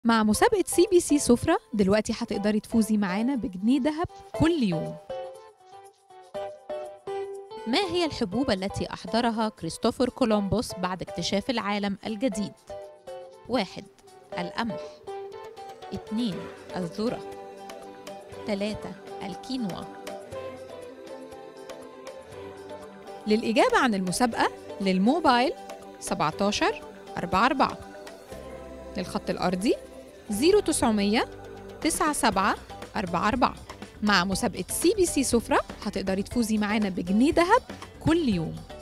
مع مسابقة سي بي سي سفرة دلوقتي هتقدري تفوزي معانا بجنيه دهب كل يوم ما هي الحبوب التي أحضرها كريستوفر كولومبوس بعد اكتشاف العالم الجديد؟ واحد القمح اتنين الذرة تلاتة الكينوا للإجابة عن المسابقة للموبايل 17 44 للخط الأرضي 0900 97 44 مع مسابقة سي بي سي سفرة هتقدري تفوزي معانا بجنيه دهب كل يوم